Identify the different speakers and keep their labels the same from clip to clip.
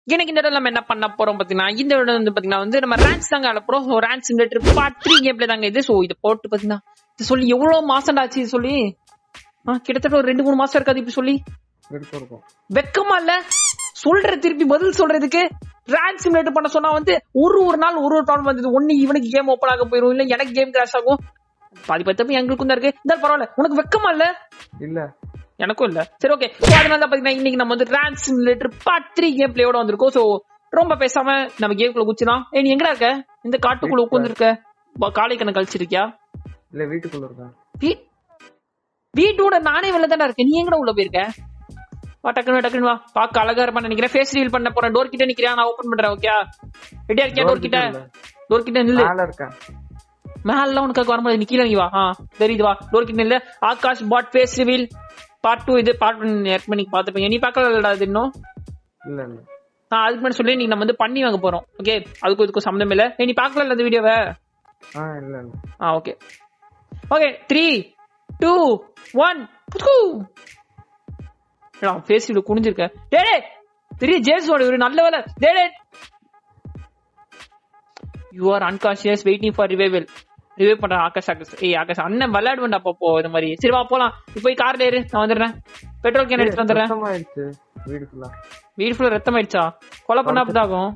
Speaker 1: எனக்கு இந்த இடம் நம்ம என்ன பண்ண போறோம் பாத்தீங்கன்னா இந்த இடம் வந்து பாத்தீங்கன்னா வந்து நம்ம ரேன்ஸ் தாங்க ஆட போறோம் Ranch Simulator part three game play தாங்க இது சோ இது போட்டு பாத்தீங்கன்னா இது சொல்லி எவ்வளவு மாசம் ஆச்சு இது சொல்லி ஆ, கிட்டத்தட்ட ஒரு ரெண்டு மூணு மாசம் இருக்காது இப்படி சொல்லி
Speaker 2: இருக்கும் இருக்கும்
Speaker 1: வெக்கமா இல்ல சொல்ற திருப்பி பதில் சொல்றதுக்கு ரேங்க் சிமுலேட் பண்ண சொன்னா வந்து ஒரு ஒரு நாள் ஒரு ஒரு டான் வந்தது ஒண்ணு இவனுக்கு கேம் ஓப்பன் ஆக போயிரும் இல்ல எனக்கு கேம் கிராஷ் ஆகும் பாதி பத்தப்ப எங்களுக்கும் தான் இருக்கு இருந்தாலும் பரவாயில்ல உனக்கு வெக்கமா இல்ல
Speaker 2: இல்ல
Speaker 1: எனக்கும் இல்ல சரி ஓகே அதனால தான் பாத்தீங்கன்னா இன்னைக்கு நம்ம வந்து Ranch Simulator part three game பிளேயோட வந்திருக்கோம் சோ ரொம்ப பேசாம நம்ம கேம்குள்ள குச்சிலாம் ஏய் நீ எங்கடா இருக்க இந்த காட்டுக்குள்ள உட்கார்ந்து இருக்க காலை கண்ண கழிச்சிருக்கியா
Speaker 2: இல்ல வீட்டுக்குள்ள இருக்கேன்
Speaker 1: வீ- வீட்டோட நானே வெளில தானே இருக்கேன் நீ எங்கடா உள்ள போயிருக்க வா டக்குனு டக்குனு வா பாக்க அழகா இருப்பான்னு நினைக்கிறேன் ஃபேஸ் ரீல் பண்ண போறேன் டோர் கிட்ட நிக்கிறேன் நான் ஓபன் பண்றேன் ஓகே ரெடியா இருக்கியா டோர் கிட்ட
Speaker 2: இல்ல.
Speaker 1: டோர் கிட்ட நில்லு
Speaker 2: மேல இருக்கேன்
Speaker 1: மேல உனக்கு வர முடியாது நீ கீழே நீ வா ஆ தெரியுது வா டோர் கிட்ட நில்லு Akash bot face reveal part two இது பார்ட் ஒன் பண்ணி பாத்துப்பீங்க நீ பார்க்கலடா இது இன்னும்
Speaker 2: இல்ல இல்ல
Speaker 1: நான் அதுக்கு முன்னாடி சொல்லி நீ நம்ம வந்து பண்ணி வாங்க போறோம் ஓகே அதுக்கும் இதுக்கும் சம்மந்தம் இல்ல ஏய், நீ பார்க்கல அந்த வீடியோவை
Speaker 2: ஆ இல்ல இல்ல
Speaker 1: ஆ okay okay three two one face இவ்வளவு குனிஞ்சிருக்க டே டே பெரிய ஜேம்ஸோட ஒரு நல்ல வேலை டே டே you are unconscious waiting for revival revive பண்ற ஆகாஷ் ஆகாஷ் ஏய் ஆகாஷ் அண்ணன் விளையாடுவேன்டா அப்பப்போ இந்த மாதிரி சரி வா போலாம் நீ போய் கார்ல ஏறு நான் வந்துடுறேன் பெட்ரோல் கேன் எடுத்துட்டு வந்துடுறேன்
Speaker 2: சுத்தமாயிடுச்சு வீடு ஃபுல்லா
Speaker 1: வீடு ஃபுல்லா ரத்தம் ஆயிடுச்சா கொலை பண்ணா அப்படிதாகும்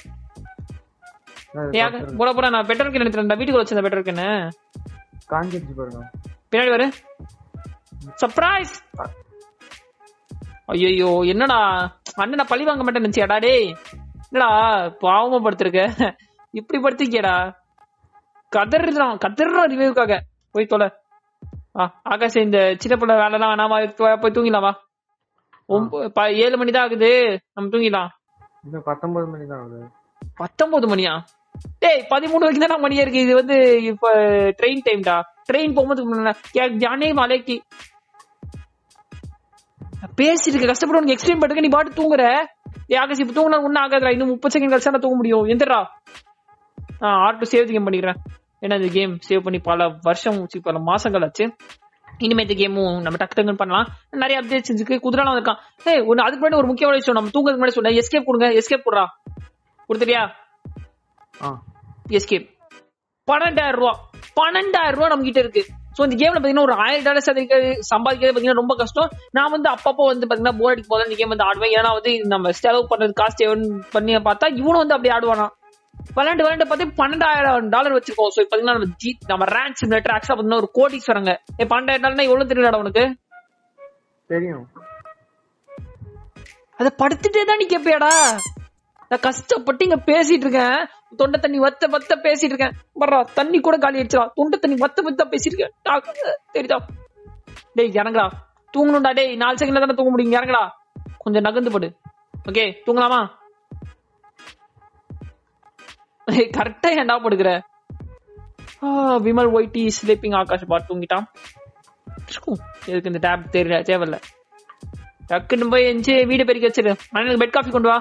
Speaker 1: ஏன் போட போட நான் பெட்ரோல் கேன் எடுத்துட்டு வந்தேன். வீட்டுக்குள்ள வச்சிருந்த பெட்ரோல் கேனு
Speaker 2: காஞ்சிருச்சு பாருங்க
Speaker 1: பின்னாடி வரு சர்ப்ரைஸ் ஐயோ என்னடா அண்ணன் நான் பழி வாங்க மாட்டேன்னு நினைச்சியாடா டேய் என்னடா பாவமா படுத்திருக்க இப்படி படுத்திருக்கியடா கதறான் கதறான் ரிவ்யூக்காக போய் தொலை ஆ ஆகாஷ் இந்த சின்ன பிள்ளை வேலை எல்லாம் வேணாமா போய் போய் தூங்கிடலாம் வா ஒம்ப- ப- ஏழு மணி தான் ஆகுது நம்ம தூங்கிடலாம்
Speaker 2: இன்னும் பத்தொன்பது மணி தான் ஆகுது
Speaker 1: பத்தொன்பது மணியா டேய் பதிமூணு வரைக்கும் தான் மணியா இருக்கு இது வந்து இப்ப ட்ரெயின் டைம்டா ட்ரெயின் போகும்போது ஜானே மலைக்கு பேசிட்டு இருக்க கஷ்டப்பட்டு உனக்கு எக்ஸ்பிளைன் பண்ணுறதுக்கு நீ பாட்டு தூங்குற ஏ ஆகாஷ் இப்ப தூங்கினா ஒன்னும் ஆகாதுடா இன்னும் முப்பது செகண்ட் கழிச்சா நான் தூங்க முடியும் எந்திரா ஆ ஆர்ட் சேவ் கேம் பண்ணிக்கிறேன் ஏன்னா இந்த கேம் சேவ் பண்ணி பல வருஷம் சி, பல மாசங்கள் ஆச்சு இனிமே இந்த கேமும் நம்ம டக்கு டக்குன்னு பண்ணலாம் நிறைய அப்டேட்ஸ் இருக்கு குதிரைலாம் வந்திருக்கான் ஏய் ஒன்னு அதுக்கு முன்னாடி ஒரு முக்கியமான விஷயம் நம்ம தூங்குறதுக்கு முன்னாடி சொன்னேன் எஸ்கேப் கொடுங்க எஸ்கேப் கொடுறா கொடுத்துட்டியா
Speaker 2: ஆ
Speaker 1: எஸ்கேப் பன்னெண்டாயிரம் ரூபா பன்னெண்டாயிரம் ரூபா நம்ம கிட்ட இருக்கு சோ இந்த கேம்ல பாத்தீங்கன்னா ஒரு ஆயிரம் டாலர்ஸ் அதுக்கு சம்பாதிக்கிறது பாத்தீங்கன்னா ரொம்ப கஷ்டம் நான் வந்து அப்பப்போ வந்து பாத்தீங்கன்னா போர் அடிக்கும் போது இந்த கேம் வந்து ஆடுவேன் ஏன்னா வந்து இது நம்ம செலவு பண்றது காஸ்ட் பண்ணி பார்த்தா இவனும் வந்து அப்படி ஆடுவானா விளையாண்டு விளையாண்டு பார்த்து பன்னெண்டாயிரம் டாலர் வச்சிருக்கோம் சோ பாத்தீங்கன்னா நம்ம ஜி நம்ம ரேங்க் சிமுலேட்டர் ஆக்சுவலா பாத்தீங்கன்னா ஒரு கோடீஸ்வரங்க ஏ பன்னெண்டாயிரம் டாலர்னா எவ்வளவு தெரியலடா உனக்கு
Speaker 2: தெரியும்
Speaker 1: அத படுத்துட்டே தான் நீ கேப்பியாடா நான் கஷ்டப்பட்டு இங்க பேசிட்டு இருக்கேன் தொண்டை தண்ணி வத்த வத்த பேசிட்டு இருக்கேன் வர்றா தண்ணி கூட காலி அடிச்சிடா தொண்டை தண்ணி வத்த வத்த பேசிட்டு இருக்கேன் டா, தெரியுதா டேய் இறங்குடா தூங்கணும்டா டேய் நாலு செகண்ட்ல தானே தூங்க முடியும் இறங்குடா கொஞ்சம் நகர்ந்து படு ஓகே தூங்கலாமா கரெக்டா ஏன்டா படுக்கிற ஆ, விமல் ஒயிட்டி ஸ்லீப்பிங் ஆகாஷ் பாட் தூங்கிட்டான் இருக்கும். எதுக்கு இந்த டேப் தெரியல தேவையில்ல டக்குன்னு போய் எஞ்சி வீடு பெருக்கி வச்சிரு அண்ணனுக்கு பெட் காஃபி கொண்டு வா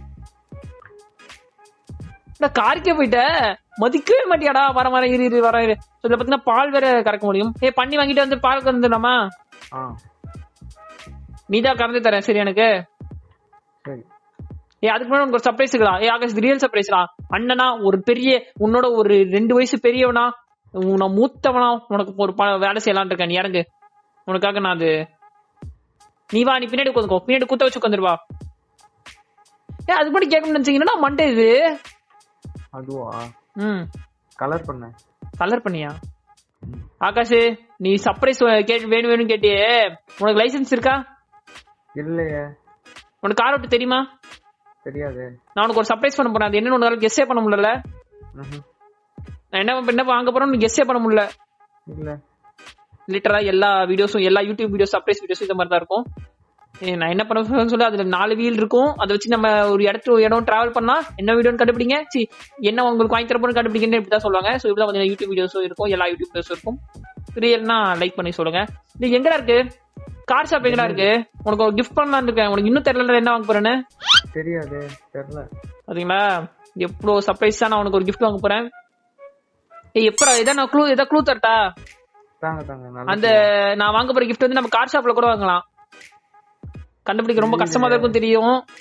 Speaker 1: நான் காருக்கே போயிட்ட மதிக்கவே மாட்டியாடா வர வர இரு இரு வர இரு So, இதுல பாத்தீங்கன்னா பால் வேற கறக்க முடியும் ஏ பண்ணி வாங்கிட்டு வந்து பால் கறந்துடலாமா
Speaker 2: ஆ
Speaker 1: நீதான் கறந்து தரேன் சரி எனக்கு
Speaker 2: சரி
Speaker 1: ஏ அதுக்கு முன்னாடி உனக்கு ஒரு சர்ப்ரைஸ் இருக்கலாம் ஏ ஆகாஷ் ரியல் சர்ப்ரைஸ்டா அண்ணனா ஒரு பெரிய உன்னோட ஒரு ரெண்டு வயசு பெரியவனா உன்னை மூத்தவனா உனக்கு ஒரு ப- வேலை செய்யலாம்னு இருக்கேன் நீ இறங்கு உனக்காக நான் அது நீ வா நீ பின்னாடி உட்காந்துக்கோ பின்னாடி குத்த வச்சு உட்காந்துருவா ஏ அது மட்டும் கேட்கணும்னு நினைச்சீங்கன்னா மண்டே இது
Speaker 2: அதுவா
Speaker 1: ம்
Speaker 2: கலர் பண்ணேன்
Speaker 1: கலர் பண்ணியா ஆகாஷ் நீ சர்ப்ரைஸ் கேட்டு வேணும் வேணும் கேட்டியே உனக்கு லைசென்ஸ் இருக்கா
Speaker 2: இல்லையே
Speaker 1: உனக்கு கார் ஓட்ட தெரியுமா
Speaker 2: தெரியாது
Speaker 1: நான் உனக்கு ஒரு சர்ப்ரைஸ் பண்ண போறேன் அது என்னன்னு உன்னால கெஸ்ஸே பண்ண முடியல
Speaker 2: ம்ஹும்.
Speaker 1: நான் என்ன என்ன வாங்க போறேன்னு கெஸ்ஸே பண்ண முடியல
Speaker 2: இல்ல
Speaker 1: லிட்டரா எல்லா வீடியோஸும் எல்லா யூடியூப் வீடியோஸ் சர்ப்ரைஸ் வீடியோஸ் இந்த மாதிரி தான் இருக்கும் ஏ, நான் என்ன பண்ண போறேன்னு சொல்லி அதுல நாலு வீல் இருக்கும் அதை வச்சு நம்ம ஒரு இடத்து ஒரு இடம் டிராவல் பண்ணா என்ன வீடியோன்னு கண்டுபிடிங்க சி என்ன உங்களுக்கு வாங்கி தரப்போன்னு கண்டுபிடிங்கன்னு இப்படி தான் சொல்லுவாங்க ஸோ இப்படி கொஞ்சம் யூடியூப் வீடியோஸும் இருக்கும் எல்லா யூடியூப் வீடியோஸும் இருக்கும் ரியல்னா லைக் பண்ணி சொல்லுங்க இது எங்கடா இருக்கு கார் ஷாப் எங்கடா இருக்கு உனக்கு ஒரு கிஃப்ட் பண்ணலாம்னு இருக்கேன் உனக்கு இன்னும் தெரியல என்ன வாங்க போறேன்னு
Speaker 2: தெரியாது தெரியல
Speaker 1: பாத்தீங்களா எவ்வளோ சர்ப்ரைஸா நான் உனக்கு ஒரு gift வாங்க போறேன் ஏய் எப்பரா இதான் நான் க்ளூ இதை க்ளூ தரட்டா
Speaker 2: தாங்க தாங்க நல்லா
Speaker 1: அந்த நான் வாங்க போற gift வந்து நம்ம கார் ஷாப்ல கூட வாங்கலாம் கண்டுபிடிக்க ரொம்ப கஷ்டமா தான் இருக்கும் தெரியும்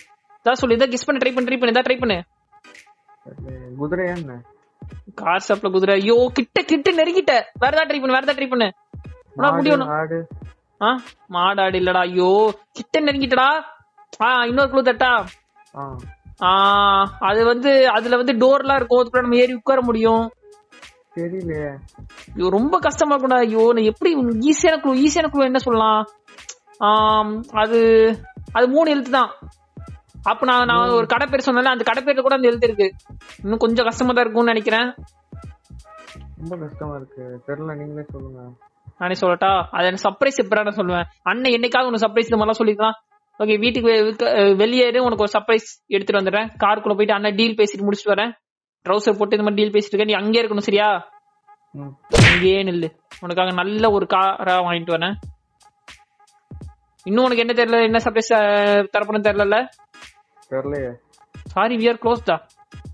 Speaker 1: தான் சொல்லு இதை கெஸ் பண்ண ட்ரை பண்ணு ட்ரை பண்ணு இதான் ட்ரை பண்ணு
Speaker 2: தெரியல குதிரையா என்ன
Speaker 1: கார் ஷாப்ல குதிரை ஐயோ கிட்ட கிட்ட நெருங்கிட்ட வேற ஏதாவது ட்ரை பண்ணு வேற ஏதாவது ட்ரை பண்ணு உனக்கு
Speaker 2: மாடு,
Speaker 1: முடியும்
Speaker 2: ஆடு
Speaker 1: ஆ மாடாடு இல்லடா ஐயோ கிட்ட நெருங்கிட்டடா ஆ இன்னொரு குழு தட்டா
Speaker 2: ஆ
Speaker 1: ஆ அது வந்து அதுல வந்து டோர்லாம் இருக்கும் அதுக்குள்ள நம்ம ஏறி உட்கார முடியும்
Speaker 2: தெரியலையே
Speaker 1: ஐயோ ரொம்ப கஷ்டமா இருக்கும்டா ஐயோ நான் எப்படி ஈஸியான குழு ஈஸியான குழு என்ன சொல்லலாம் ஆம், அது அது மூணு எழுத்து தான் அப்ப நான் நான் ஒரு கடை பேர் சொன்னேன்ல அந்த கடை பேர்ல கூட அந்த எழுத்து இருக்கு இன்னும் கொஞ்சம் கஷ்டமா தான் இருக்கும்னு நினைக்கிறேன்
Speaker 2: ரொம்ப கஷ்டமா இருக்கு தெரியல நீங்களே சொல்லுங்க
Speaker 1: நானே சொல்லட்டா அது எனக்கு சர்ப்ரைஸ் எப்படா நான் சொல்லுவேன் அண்ணன் என்னைக்காவது உனக்கு சர்ப்ரைஸ் இந்த மாதிரிலாம் சொல்லிக்கலாம் ஓகே வீட்டுக்கு வெ- வெக்க- அஹ் வெளியேறு உனக்கு ஒரு சர்ப்ரைஸ் எடுத்துட்டு வந்துடுறேன் காருக்குள்ள போயிட்டு அண்ணன் டீல் பேசிட்டு முடிச்சுட்டு வரேன் ட்ரௌசர் போட்டு இந்த மாதிரி டீல் பேசிட்டு இருக்க நீ அங்கேயே இருக்கணும் சரியா
Speaker 2: ம்
Speaker 1: இங்கேயே நில்லு உனக்காக நல்ல ஒரு காரா வாங்கிட்டு வரேன் இன்னும் உனக்கு என்ன தெரியல என்ன சர்ப்ரைஸ் தரப்பணும் தெரியல
Speaker 2: தெரியலையே
Speaker 1: சாரி வி ஆர் க்ளோஸ் தா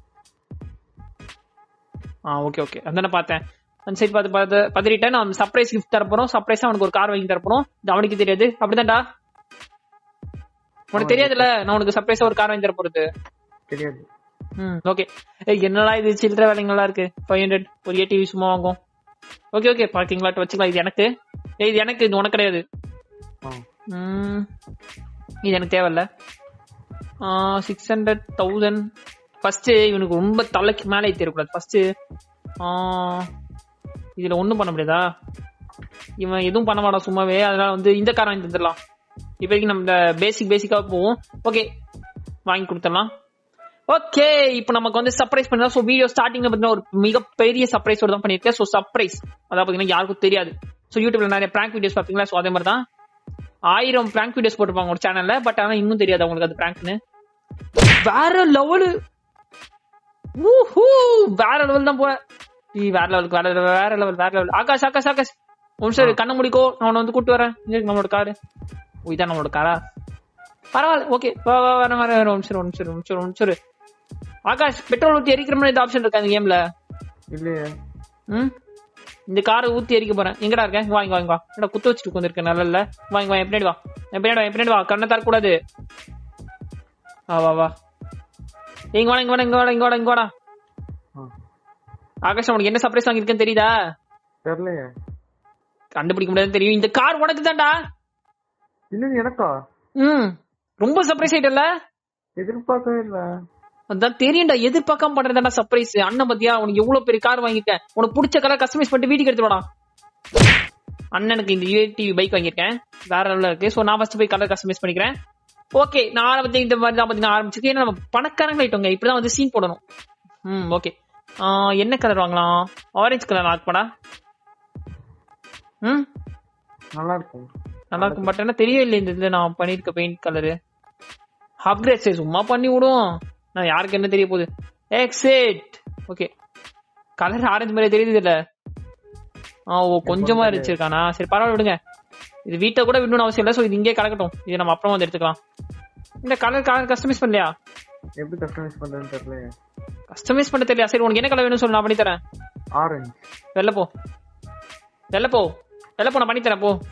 Speaker 1: ஆ ஓகே ஓகே அதானே பார்த்தேன் அந்த சைடு பார்த்து பார்த்து பதறிட்டேன் நான் சர்ப்ரைஸ் கிஃப்ட் தரப்போறோம் சர்ப்ரைஸா அவனுக்கு ஒரு கார் வாங்கி தரப்போறோம் இது அவனுக்கு தெரியாது அப்படிதான்டா உனக்கு தெரியாதுல்ல நான் உனக்கு சர்ப்ரைஸா ஒரு கார் வாங்கி தரப்போறது
Speaker 2: தெரியாது
Speaker 1: ம் ஓகே ஏய் என்னடா இது சில்லற வேலைங்களா இருக்கு ஃபைவ் ஹண்ட்ரட் ஒரு ஏடிவி சும்மா வாங்கும் ஓகே ஓகே பார்க்கிங் லாட் வச்சுக்கலாம் இது எனக்கு ஏய் இது எனக்கு இது உனக்கு கிடையாது
Speaker 2: ஆ
Speaker 1: ம், இது எனக்கு தேவையில்ல சிக்ஸ் ஹண்ட்ரட் தௌசண்ட் ஃபர்ஸ்ட் இவனுக்கு ரொம்ப தலைக்கு மேலே ஏற்றிடக்கூடாது ஃபர்ஸ்ட் இதுல ஒன்றும் பண்ண முடியாதா இவன் எதுவும் பண்ண மாட்டான் சும்மாவே அதனால வந்து இந்த கார் வாங்கி தந்துடலாம் இப்போதைக்கு நம்ம இந்த பேசிக் பேசிக்காக போவோம் ஓகே வாங்கி கொடுத்துடலாம் ஓகே இப்போ நமக்கு வந்து சர்ப்ரைஸ் பண்ணலாம் ஸோ வீடியோ ஸ்டார்டிங்ல பார்த்தீங்கன்னா ஒரு மிகப்பெரிய சர்ப்ரைஸோட தான் பண்ணியிருக்கேன் ஸோ சர்ப்ரைஸ் அதாவது பார்த்தீங்கன்னா யாருக்கும் தெரியாது ஸோ யூடியூப்ல நிறைய ப்ராங்க் வீடியோஸ் பார்த்தீங்களா ஸோ அதே மாதிரி தான் ஆயிரம் பிராங்க் வீடியோஸ் போட்டிருப்பாங்க ஒரு சேனல்ல பட் ஆனா இன்னும் தெரியாது அவங்களுக்கு அது பிராங்க்னு வேற லெவலு வேற லெவல் தான் போற ஈ, வேற லெவலுக்கு வேற level, வேற லெவல் வேற லெவல் ஆகாஷ் ஆகாஷ் ஆகாஷ் ஒரு சரி கண்ண முடிக்கோ நான் உன்னை வந்து கூட்டு வரேன் இங்க இருக்கு நம்மளோட காரு ஓ இதான் நம்மளோட காரா பரவாயில்ல ஓகே வா வா வர வர வர ஒரு நிமிஷம் ஒரு நிமிஷம் ஒரு நிமிஷம் ஒரு நிமிஷம் இரு. ஆகாஷ் பெட்ரோல் ஊத்தி எரிக்கிற மாதிரி இந்த ஆப்ஷன் இருக்கா இந்த கேம்ல
Speaker 2: இல்லையே
Speaker 1: ம் இந்த காரை ஊத்தி எரிக்க போறேன் எங்கடா இருக்க இங்க வா இங்க வா இங்க வா என்னடா குத்து வச்சுட்டு உட்காந்துருக்க நல்ல வா இங்க வா என் பின்னாடி வா என் பின்னாடி வா என் பின்னாடி வா கண்ணை தர கூடாது வா வா வா ஏய், இங்க வாடா இங்க வாடா இங்க வாடா இங்க வாடா இங்க வாடா
Speaker 2: ஆ
Speaker 1: ஆகாஷ் உனக்கு என்ன சர்ப்ரைஸ் வாங்கியிருக்கேன்னு தெரியுதா
Speaker 2: தெரியலையே
Speaker 1: கண்டுபிடிக்க முடியாதுன்னு தெரியும் இந்த கார் உனக்கு தான்டா
Speaker 2: இன்னும் எனக்கா
Speaker 1: ம் ரொம்ப சர்ப்ரைஸ் ஆயிட்டல
Speaker 2: எதிர்பார்க்கவே இல்ல
Speaker 1: அதான் தெரியும்டா எதிர்பார்க்காம பண்றதுடா சர்ப்ரைஸ் அண்ணன் பத்தியா உனக்கு எவ்வளவு பெரிய கார் வாங்கிட்டேன் உனக்கு பிடிச்ச கலர் கஸ்டமைஸ் பண்ணிட்டு வீட்டுக்கு எடுத்து வாடா அண்ணனுக்கு இந்த யூஏடிவி பைக் வாங்கியிருக்கேன் வேற லெவலில் இருக்கு ஸோ நான் ஃபர்ஸ்ட் போய் கலர் கஸ்டமைஸ் பண்ணிக்கிறேன் ஓகே நான் ஆரம்பத்தி இந்த மாதிரி தான் பார்த்தீங்கன்னா ஆரம்பிச்சிருக்கேன் ஏன்னா நம்ம பணக்காரங்க ஆயிட்டோங்க இப்படிதான் வந்து சீன் போடணும் ம் ஓகே என்ன கலர் வாங்கலாம் ஆரஞ்சு கலர் ஆக்குப்படா ம்
Speaker 2: நல்லா இருக்கும்
Speaker 1: நல்லா இருக்கும் பட் என்ன தெரியவே இல்லை இந்த இதுல நான் பண்ணிருக்க பெயிண்ட் கலரு அப்கிரேட் சரி சும்மா பண்ணி விடுவோம் நான் யாருக்கு என்ன தெரிய போகுது எக்ஸிட் ஓகே கலர் ஆரஞ்சு மாதிரி தெரியுது இல்ல ஆ ஓ கொஞ்சமா இருந்துச்சிருக்கானா சரி பரவாயில்ல விடுங்க இது வீட்டை கூட விடணும்னு அவசியம் இல்லை ஸோ இது இங்கே கலக்கட்டும் இது நம்ம அப்புறம் வந்து எடுத்துக்கலாம் இந்த கலர் கலர் கஸ்டமைஸ் பண்ணலையா
Speaker 2: எப்படி கஸ்டமைஸ் பண்றதுன்னு தெரியலையே
Speaker 1: கஸ்டமைஸ் பண்ண தெரியல சரி உனக்கு என்ன கலர் வேணும்னு சொல்லு நான் பண்ணி தரேன்
Speaker 2: ஆரஞ்சு
Speaker 1: வெளில போ வெளில போ வெளில போ நான் பண்ணி தரேன் போ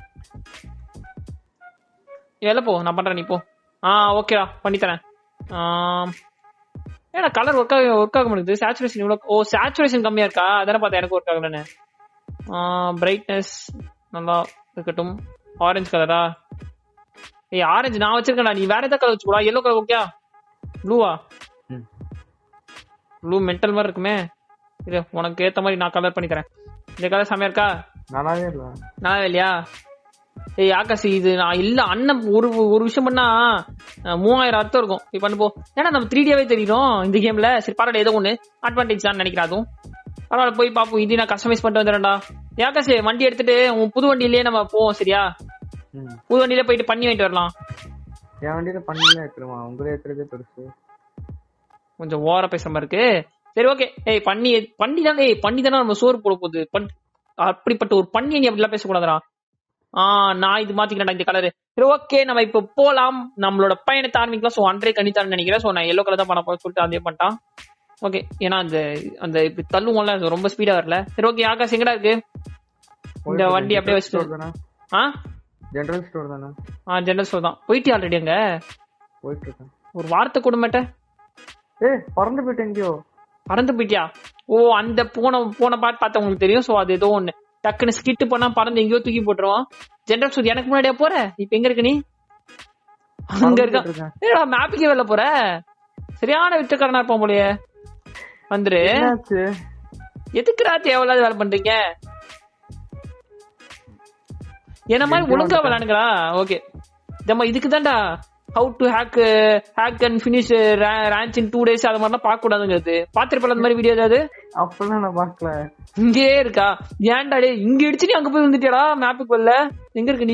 Speaker 1: நீ வெளில போ நான் பண்றேன் நீ போ ஆ ஓகேடா பண்ணி தரேன் ஆம். ஏன்னா கலர் ஒர்க் ஆக ஒர்க் ஆக மாட்டேங்குது சேச்சுரேஷன் இவ்வளோ ஓ சேச்சுரேஷன் கம்மியா இருக்கா அதானே பார்த்தா எனக்கு ஒர்க் ஆகலன்னு பிரைட்னஸ் நல்லா இருக்கட்டும் ஆரஞ்சு கலரா ஏய் ஆரஞ்சு நான் வச்சிருக்கேன்டா நீ வேற ஏதாவது கலர் வச்சுக்கூடா எல்லோ கலர் ஓகே ப்ளூவா
Speaker 2: ம்.
Speaker 1: ப்ளூ மென்டல் மாதிரி இருக்குமே இது உனக்கு ஏத்த மாதிரி நான் கலர் பண்ணி தரேன் இந்த கலர் செமையா இருக்கா
Speaker 2: நல்லாவே இல்ல
Speaker 1: நல்லா இல்லையா ஏய் ஆகாஷ் இது நான் இல்ல அண்ணன் ஒரு ஒரு விஷயம் பண்ணா அஹ், மூவாயிரம் அர்த்தம் இருக்கும் இப்ப பண்ணு போ ஏன்னா நம்ம த்ரீ டியாவே தெரியும் இந்த கேம்ல சரி பரவாயில்ல ஏதோ ஒண்ணு அட்வான்டேஜ் தான் நினைக்கிறேன் அதுவும் பரவாயில்ல போய் பாப்போம் இது நான் கஸ்டமைஸ் பண்ணிட்டு வந்துடுறேன்டா ஏய் ஆகாஷ் வண்டி எடுத்துட்டு உன் புது வண்டியிலேயே நம்ம போவோம் சரியா
Speaker 2: ம்
Speaker 1: புது வண்டியில போயிட்டு பண்ணி வாங்கிட்டு வரலாம்
Speaker 2: என் வண்டியில பண்ணிலாம் எடுத்துருமா உங்களே எடுத்துறதே பெருசு
Speaker 1: கொஞ்சம் ஓவரா பேசுற மாதிரி இருக்கு சரி ஓகே ஏய் பண்ணி பண்ணி தானே ஏய் பண்ணி தானே நம்ம சோறு போட போகுது பண்- அப்படிப்பட்ட ஒரு பண்ணி நீ அப்படிலாம் பேசக்கூடாதுடா ஆ நான் இது மாத்திக்கிறேன் இந்த கலரு சரி ஓகே நம்ம இப்போ போலாம் நம்மளோட பயணத்தை ஆரம்பிக்கலாம் ஸோ அன்றே கணித்தான்னு நினைக்கிறேன் ஸோ நான் எல்லோ கலர் தான் பண்ண போறேன் சொல்லிட்டு அதே பண்ணிட்டான் ஓகே ஏன்னா அந்த அந்த இப்படி தள்ளுவோம்ல அது ரொம்ப ஸ்பீடா வரல சரி ஓகே ஆகாஷ் எங்கடா இருக்கு இந்த வண்டி அப்படியே வச்சுட்டு
Speaker 2: தானே
Speaker 1: ஆ
Speaker 2: ஜெனரல் ஸ்டோர் தானே
Speaker 1: ஆ ஜெனரல் ஸ்டோர் தான் போயிட்டு ஆல்ரெடி அங்க
Speaker 2: போயிட்டு இருக்கேன்
Speaker 1: ஒரு வார்த்தை கொடுமேட்ட
Speaker 2: ஏய் பறந்து போயிட்டு எங்கேயோ
Speaker 1: பறந்து போயிட்டியா ஓ அந்த போன போன பாட்டு பார்த்தா உங்களுக்கு தெரியும் சோ அது ஏதோ ஒண்ணு டக்குன்னு ஸ்கிட்டு பண்ணா பறந்து எங்கேயோ தூக்கி போட்டுருவான் ஜென்ரல் சூட் எனக்கு முன்னாடியா போற இப்ப எங்க இருக்க நீ அங்க இருக்க
Speaker 2: பறந்துட்டு இருக்கேன்.
Speaker 1: ஏடா மேப்புக்கே வெளில போற சரியான விட்டுக்காரனா இருப்பான் போலயே வந்துரு
Speaker 2: என்னாச்சு
Speaker 1: எதுக்குடா தேவையில்லாத வேலை பண்றீங்க என்ன மாதிரி ஒழுங்கா விளையாடுங்களா ஓகே நம்ம இதுக்கு தான்டா how to hack hack and finish ranch in two days அது மாதிரிலாம் பார்க்க கூடாதுங்கிறது பாத்திருப்பல அந்த மாதிரி வீடியோ ஏதாவது
Speaker 2: அப்பெல்லாம் நான் பாக்கல
Speaker 1: இங்கே இருக்கா ஏன்டா டேய் இங்க இடிச்சு நீ அங்க போய் வந்துட்டியாடா மேப்புக்கு வரல எங்க இருக்க நீ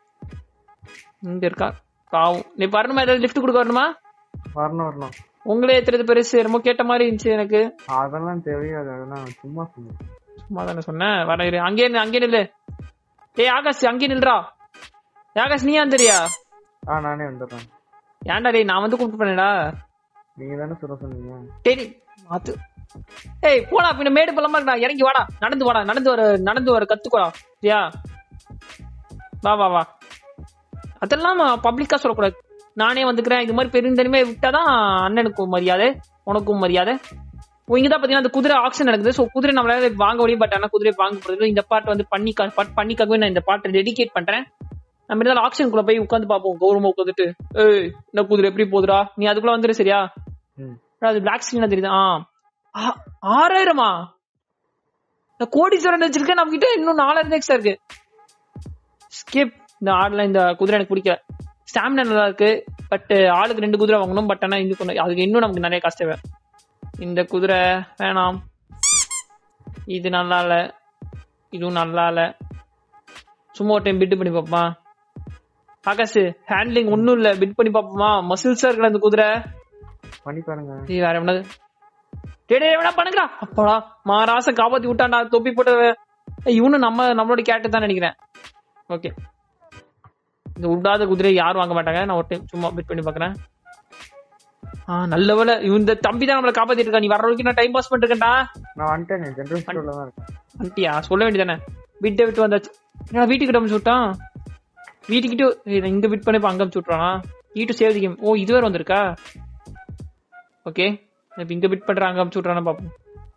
Speaker 1: இங்க இருக்கா பாவம் நீ வரணுமா ஏதாவது லிஃப்ட் கொடுக்க வரணுமா
Speaker 2: வரணும் வரணும்
Speaker 1: உங்களே எத்துறது பெருசு ரொம்ப கேட்ட மாதிரி இருந்துச்சு எனக்கு
Speaker 2: அதெல்லாம் தெரியாது அதெல்லாம் சும்மா சொன்னேன்
Speaker 1: சும்மா தானே சொன்னேன் வர இரு அங்கே நில்லு, அங்கே நில்லு ஏய் ஆகாஷ் அங்கே நில்றா ஆகாஷ் நீ வந்துறியா
Speaker 2: ஆ நானே வந்துடுறேன்
Speaker 1: ஏன்டா டேய் நான் வந்து கூப்பிட்டு பண்ணேடா
Speaker 2: நீங்க தானே சொல்ல சொன்னீங்க
Speaker 1: டேய் மாத்து ஏய் போடா பின்ன மேடு பள்ளமா இருக்கா இறங்கி வாடா நடந்து வாடா நடந்து வர நடந்து வர கத்துக்கோடா சரியா வா வா வா அதெல்லாம் பப்ளிக்கா சொல்லக்கூடாது நானே வந்துக்கிறேன் இது மாதிரி பெருந்தனிமே விட்டாதான் அண்ணனுக்கும் மரியாதை உனக்கும் மரியாதை ஓ, இங்கதான் பாத்தீங்கன்னா அந்த குதிரை ஆக்ஷன் நடக்குது சோ குதிரை நம்மளால வாங்க முடியும் பட் ஆனா குதிரை வாங்க போறது இந்த பாட்டு வந்து பண்ணி பண்ணிக்காகவே நான் இந்த பாட்டை டெடிகேட் பண்றேன் நம்ம இருந்தாலும் ஆக்ஷனுக்குள்ள போய் உட்காந்து பார்ப்போம் கௌரவமா உட்காந்துட்டு ஏய் இந்த குதிரை எப்படி போகுதுடா நீ அதுக்குள்ள வந்துரு சரியா
Speaker 2: ம்
Speaker 1: அது பிளாக் ஸ்கிரீனா தெரியுது ஆ ஆ- ஆறாயிரமா நான் கோடீஸ்வரன் வச்சிருக்கேன் நம்ம கிட்ட இன்னும் நாலாயிரம் எக்ஸ்ட்ரா இருக்கு ஸ்கிப் இந்த ஆடுல இந்த குதிரை எனக்கு பிடிக்கல ஸ்டாமினா நல்லா இருக்கு பட் ஆளுக்கு ரெண்டு குதிரை வாங்கணும் பட் ஆனா இன்னும் கொஞ்சம் அதுக்கு இன்னும் நமக்கு நிறைய காசு தேவை இந்த குதிரை வேணாம் இது நல்லா இல்ல இதுவும் நல்லா இல்ல சும்மா ஒரு டைம் பிட் பண்ணி பார்ப்போமா ஆகாஷ் ஹேண்ட்லிங் ஒன்னும் இல்ல பிட் பண்ணி பார்ப்போமா மசில்ஸா இருக்குல்ல அந்த குதிரை
Speaker 2: பண்ணி பாருங்க
Speaker 1: டேய் வேற எவனாவது டேய் டேய் எவனா பண்ணுங்கடா அப்படா மாராச காப்பாத்தி விட்டான்டா தொப்பி போட்டு ஏய், இவனும் நம்ம நம்மளோட கேட்டு தான் நினைக்கிறேன் ஓகே இந்த உடாத குதிரை யாரும் வாங்க மாட்டாங்க நான் ஒரு டைம் சும்மா பிட் பண்ணி பாக்குறேன் ஆ நல்ல வேலை இந்த தம்பி தான் நம்மளை காப்பாத்திட்டு இருக்கா நீ வர வரைக்கும் நான் டைம் பாஸ் பண்ணிருக்கேன்டா
Speaker 2: நான் வந்துட்டேன் ஜென்ரல் ஸ்டோர்ல தான் இருக்கேன்
Speaker 1: வந்துட்டியா சொல்ல வேண்டியதானே வீட்டை விட்டு வந்தாச்சு என்னடா வீட்டுக்கிட்ட அமுச்சு விட்டான் வீட்டுக்கிட்ட ஏய், நான் இங்க பிட் பண்ணி இப்ப அங்க அமுச்சு விட்டுறானா வீட்டு சேவ் தி கேம் ஓ இது வேற வந்திருக்கா ஓகே இப்ப இங்க பிட் பண்ற அங்க அமுச்சு விட்றானா பாப்போம்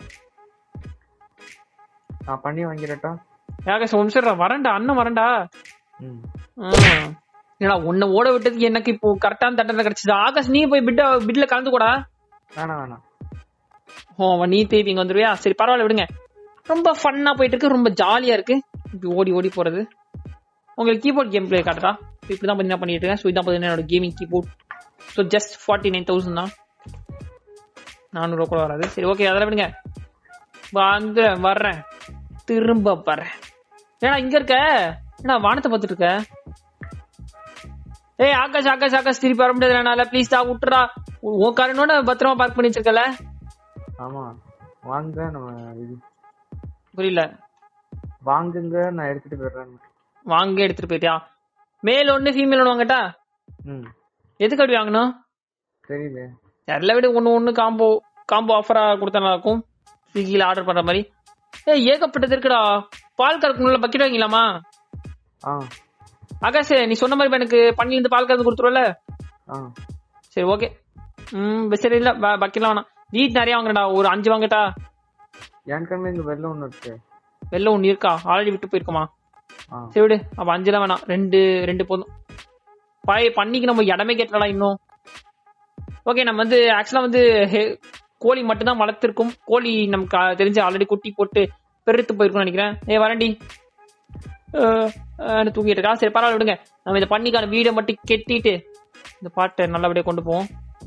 Speaker 2: நான் பண்ணி வாங்கிடட்டா
Speaker 1: யாகேஷ் ஒரு நிமிஷம் வரேன்டா அண்ணன் வரேன்டா
Speaker 2: ம்
Speaker 1: ம். என்னடா உன்னை ஓட விட்டதுக்கு எனக்கு இப்போ கரெக்டான தண்டனை கிடைச்சது ஆகாஷ் நீ போய் பிட்ட பிட்ல கலந்துக்கூடா
Speaker 2: வேணாம் வேணாம்
Speaker 1: ஓ அவன் நீ தேவி இங்க வந்துருவியா சரி பரவாயில்ல விடுங்க ரொம்ப ஃபன்னா போயிட்டு இருக்கு ரொம்ப ஜாலியா இருக்கு இப்படி ஓடி ஓடி போறது உங்களுக்கு கீபோர்ட் கேம் பிளே காட்டுறா இப்படி தான் என்ன பண்ணிட்டு இருக்கேன் ஸோ இதான் பார்த்தீங்கன்னா என்னோட gaming keyboard so just forty nine thousand தான் நானூறு கூட வராது சரி ஓகே அதெல்லாம் விடுங்க வந்து வர்றேன் திரும்ப வர்றேன் ஏன்னா இங்க இருக்க ஏன்னா வானத்தை பார்த்துட்டு இருக்க ஏய் ஆகாஷ் ஆகாஷ் ஆகாஷ் திருப்பி வர முடியாது என்னால ப்ளீஸ் தான் விட்டுறா உன் காரணோட பத்திரமா பார்க் பண்ணி வச்சிருக்கல
Speaker 2: ஆமா வாங்க நம்ம இது
Speaker 1: புரியல
Speaker 2: வாங்குங்க நான் எடுத்துட்டு போயிடுறேன்
Speaker 1: வாங்க எடுத்துட்டு போயிட்டியா மேல் ஒண்ணு ஃபீமேல் ஒண்ணு வாங்கட்டா
Speaker 2: ம்
Speaker 1: எதுக்கு அப்படி வாங்கணும்
Speaker 2: தெரியல
Speaker 1: தெரியல விட ஒண்ணு ஒண்ணு காம்போ காம்போ ஆஃபரா கொடுத்தா நல்லா இருக்கும் ஸ்விக்கில ஆர்டர் பண்ற மாதிரி ஏய் ஏகப்பட்டது இருக்குடா பால் கறக்கணும்ல பக்கெட் வாங்கிக்கலாமா
Speaker 2: ஆ
Speaker 1: ஆகாஷ் நீ சொன்ன மாதிரி இப்ப எனக்கு பண்ணி இருந்து பால் கறந்து கொடுத்துருவல
Speaker 2: ஆ
Speaker 1: சரி ஓகே ம் சரி இல்ல பக்கெட்லாம் வேணாம் வீட் நிறைய வாங்குறடா ஒரு அஞ்சு வாங்கட்டா
Speaker 2: என் கண்ணு இங்க வெள்ளம் ஒண்ணு இருக்கு
Speaker 1: வெளில ஒண்ணு இருக்கா ஆல்ரெடி விட்டு போயிருக்குமா
Speaker 2: ஆ
Speaker 1: சரி விடு அப்ப அஞ்சுலாம் வேணாம் ரெண்டு ரெண்டு போதும் பாய் பண்ணிக்கு நம்ம இடமே கேட்டலடா இன்னும் ஓகே நம்ம வந்து ஆக்சுவலா வந்து ஹே- கோழி மட்டும்தான் வளர்த்திருக்கும் கோழி நமக்கு அஹ், தெரிஞ்சு ஆல்ரெடி குட்டி போட்டு பெருத்து போயிருக்கும்னு நினைக்கிறேன் ஏ வரண்டி அஹ், அஹ், தூங்கிட்டு இருக்கா சரி பரவாயில்ல விடுங்க நம்ம இதை பண்ணிக்கான வீடியோ மட்டும் கெட்டிட்டு இந்த பாட்டை நல்லபடியா கொண்டு போவோம்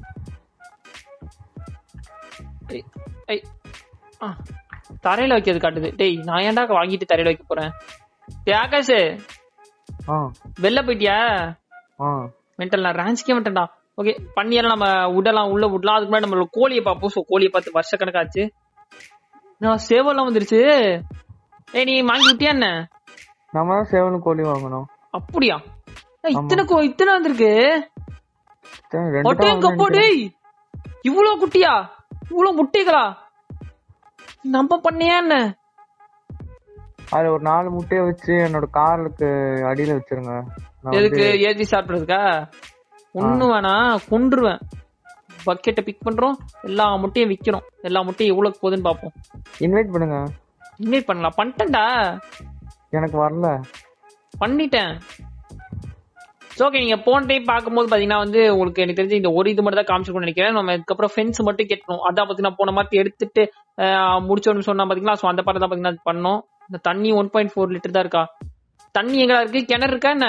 Speaker 1: ஏய், ஏய், ஆ, தரையில வைக்கிறது காட்டுது டேய் நான் ஏன்டா வாங்கிட்டு தரையில வைக்க போறேன் டேய் ஆகாஷ்
Speaker 2: ஆ
Speaker 1: வெளில போயிட்டியா
Speaker 2: ஆ
Speaker 1: மென்டல் நான் ரேஞ்சுக்கே மாட்டேன்டா ஓகே பண்ணியெல்லாம் நம்ம விடலாம் உள்ள விடலாம் அதுக்கு முன்னாடி நம்மளோட கோழியை பார்ப்போம் ஸோ கோழியை பார்த்து வருஷ கணக்காச்சு நான் சேவெல்லாம் வந்துருச்சு ஏய் நீ வாங்கி விட்டியா என்ன
Speaker 2: நம்ம தான் சேவலும் கோழி வாங்கணும்
Speaker 1: அப்படியா ஏய், இத்தனை கோ இத்தனை வந்திருக்கு
Speaker 2: சரி, ரெண்டு தான்
Speaker 1: ஒட்டே
Speaker 2: வாங்கணும்னு
Speaker 1: கப்போ
Speaker 2: நினைக்கிறேன்.
Speaker 1: டேய் இவ்வளவு குட்டியா இவ்வளவு முட்டைகளா நம்ம பண்ணியா என்ன
Speaker 2: அதுல ஒரு நாலு முட்டையை வச்சு என்னோட காருக்கு அடியில வச்சிருங்க நான்
Speaker 1: எதுக்கு
Speaker 2: வந்து
Speaker 1: ஏத்தி சாப்பிடுறதுக்கா ஒண்ணு வேணா கொன்றுவேன் பக்கெட்டை பிக் பண்றோம் எல்லா முட்டையும் விக்கிறோம் எல்லா முட்டையும் எவ்வளவு போகுதுன்னு பாப்போம்
Speaker 2: இன்வைட் பண்ணுங்க
Speaker 1: இன்வைட் பண்ணலாம் பண்ணிட்டேன்டா
Speaker 2: எனக்கு வரல
Speaker 1: பண்ணிட்டேன் ஓகே நீங்க போன டைம் பார்க்கும்போது பாத்தீங்கன்னா வந்து உங்களுக்கு எனக்கு தெரிஞ்சு இந்த ஒரு இது மட்டும் தான் காமிச்சிருக்கோம்னு நினைக்கிறேன் நம்ம இதுக்கப்புறம் ஃபென்ஸ் மட்டும் கட்டணும் அதான் பாத்தீங்கன்னா போன மாதிரி எடுத்துட்டு ஆஹ், முடிச்சோன்னு சொன்னா பாத்தீங்களா சோ அந்த பாட்டு தான் பாத்தீங்கன்னா அது பண்ணோம் இந்த தண்ணி ஒன் பாயிண்ட் ஃபோர் லிட்டர் தான் இருக்கா தண்ணி எங்கடா இருக்கு கிணறு இருக்கா என்ன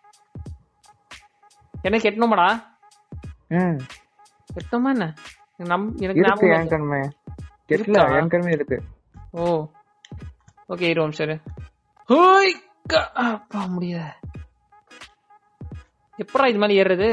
Speaker 1: கிணறு கெட்டணுமாடா
Speaker 2: ம்
Speaker 1: கெட்டணுமா என்ன எனக்கு நம் எனக்கு
Speaker 2: இருக்கு
Speaker 1: ஞாபகம்
Speaker 2: என்
Speaker 1: இல்லை.
Speaker 2: கண்மை கெட்டல
Speaker 1: இருக்கா?
Speaker 2: என் கண்மை இருக்கு
Speaker 1: ஓ ஓகே இரு ஒரு சரி ஹோய் க- அப்பா முடியல எப்படா இது மாதிரி ஏறுறது